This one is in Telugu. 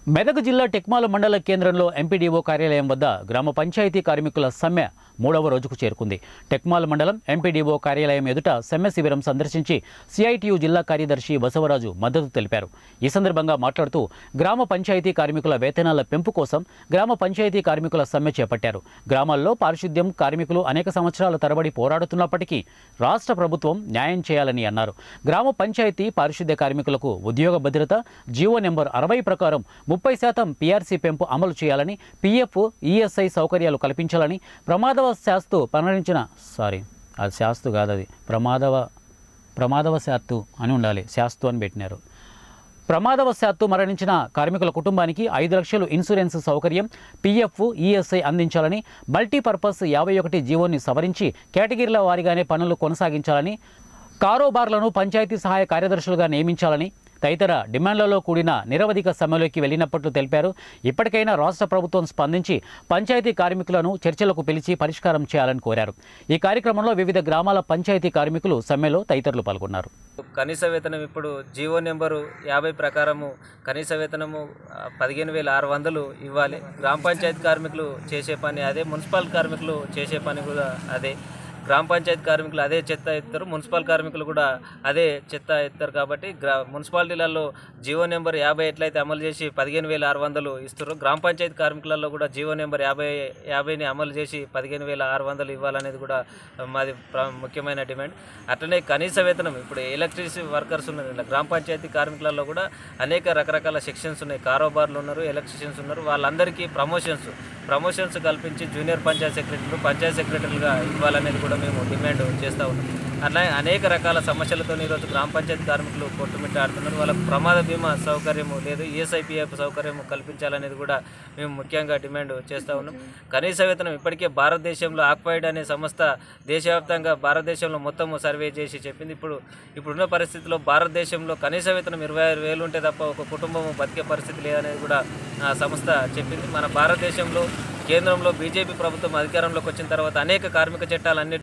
మెదక్ జిల్లా టెక్మాల మండల కేంద్రంలో ఎంపీడీఓ కార్యాలయం వద్ద గ్రామ పంచాయతీ కార్మికుల సమ్మె మూడవ రోజుకు చేరుకుంది టెక్మాల మండలం ఎంపీడీఓ కార్యాలయం ఎదుట సమ్మె శిబిరం సందర్శించి సిఐటియు జిల్లా కార్యదర్శి బసవరాజు మద్దతు తెలిపారు ఈ సందర్భంగా మాట్లాడుతూ గ్రామ పంచాయతీ కార్మికుల వేతనాల పెంపు కోసం గ్రామ పంచాయతీ కార్మికుల సమ్మె చేపట్టారు గ్రామాల్లో పారిశుద్ధ్యం కార్మికులు అనేక సంవత్సరాల తరబడి పోరాడుతున్నప్పటికీ రాష్ట్ర ప్రభుత్వం న్యాయం చేయాలని అన్నారు గ్రామ పంచాయతీ పారిశుద్ధ్య కార్మికులకు ఉద్యోగ భద్రత జీవో నెంబర్ అరవై ప్రకారం ముప్పై శాతం పీఆర్సీ పెంపు అమలు చేయాలని పీఎఫ్ ఈఎస్ఐ సౌకర్యాలు కల్పించాలని ప్రమాదవశాస్తు మరణించిన సారీ అది శాస్తు కాదు అది ప్రమాదవ ప్రమాదవశాత్తు అని ఉండాలి శాస్తు అని పెట్టినారు ప్రమాదవశాత్తు మరణించిన కార్మికుల కుటుంబానికి ఐదు లక్షలు ఇన్సూరెన్స్ సౌకర్యం పీఎఫ్ ఈఎస్ఐ అందించాలని మల్టీపర్పస్ యాభై ఒకటి జీవోని సవరించి కేటగిరీల వారీగానే పనులు కొనసాగించాలని కారోబార్లను పంచాయతీ సహాయ కార్యదర్శులుగా నియమించాలని తదితర డిమాండ్లలో కూడిన నిరవధిక సమ్మెలోకి వెళ్ళినట్లు తెలిపారు ఇప్పటికైనా రాష్ట్ర ప్రభుత్వం స్పందించి పంచాయతీ కార్మికులను చర్చలకు పిలిచి పరిష్కారం చేయాలని కోరారు ఈ కార్యక్రమంలో వివిధ గ్రామాల పంచాయతీ కార్మికులు సమ్మెలో తదితరులు పాల్గొన్నారు కనీస వేతనం ఇప్పుడు జీవో నెంబరు యాభై ప్రకారము కనీస వేతనము ఆ, పదిహేను వేల ఆరు వందలు ఇవ్వాలి గ్రామ పంచాయతీ కార్మికులు చేసే పని అదే మున్సిపల్ కార్మికులు చేసే పని కూడా అదే గ్రామ పంచాయతీ కార్మికులు అదే చెత్త ఎత్తారు మున్సిపల్ కార్మికులు కూడా అదే చెత్త ఎత్తారు కాబట్టి గ్రా మున్సిపాలిటీలలో జీవో నెంబర్ యాభై ఎట్లయితే అమలు చేసి పదిహేను వేల ఆరు వందలు ఇస్తారు గ్రామ పంచాయతీ కార్మికులలో కూడా జీవో నెంబర్ యాభై యాభైని అమలు చేసి పదిహేను వేల ఆరు వందలు ఇవ్వాలనేది కూడా మాది ప్ర- ముఖ్యమైన డిమాండ్ అట్లనే కనీస వేతనం ఇప్పుడు ఎలక్ట్రిసిటీ వర్కర్స్ ఉన్నారు ఇలా గ్రామ పంచాయతీ కార్మికులలో కూడా అనేక రకరకాల సెక్షన్స్ ఉన్నాయి కారోబార్లు ఉన్నారు ఎలక్ట్రిషియన్స్ ఉన్నారు వాళ్ళందరికీ ప్రమోషన్స్ ప్రమోషన్స్ కల్పించి జూనియర్ పంచాయత్ సెక్రటరీలు పంచాయత్ సెక్రటరీలుగా ఇవ్వాలనేది కూడా మేము డిమాండ్ చేస్తూ ఉన్నాం అట్లా అనేక రకాల సమస్యలతో ఈరోజు గ్రామ పంచాయతీ కార్మికులు కొట్టుమిట్టాడుతున్నారు వాళ్ళకు ప్రమాద బీమా సౌకర్యము లేదు ఈఎస్ఐపిఎఫ్ సౌకర్యము కల్పించాలనేది కూడా మేము ముఖ్యంగా డిమాండ్ చేస్తూ ఉన్నాం కనీస వేతనం ఇప్పటికే భారతదేశంలో ఆక్వైడ్ అనే సంస్థ దేశవ్యాప్తంగా భారతదేశంలో మొత్తం సర్వే చేసి చెప్పింది ఇప్పుడు ఇప్పుడున్న పరిస్థితిలో భారతదేశంలో కనీస వేతనం ఇరవై ఆరు వేలు ఉంటే తప్ప ఒక కుటుంబం బతికే పరిస్థితి లేదనేది కూడా ఆ సంస్థ చెప్పింది మన భారతదేశంలో కేంద్రంలో బీజేపీ ప్రభుత్వం అధికారంలోకి వచ్చిన తర్వాత అనేక కార్మిక చట్టాలన్నిటి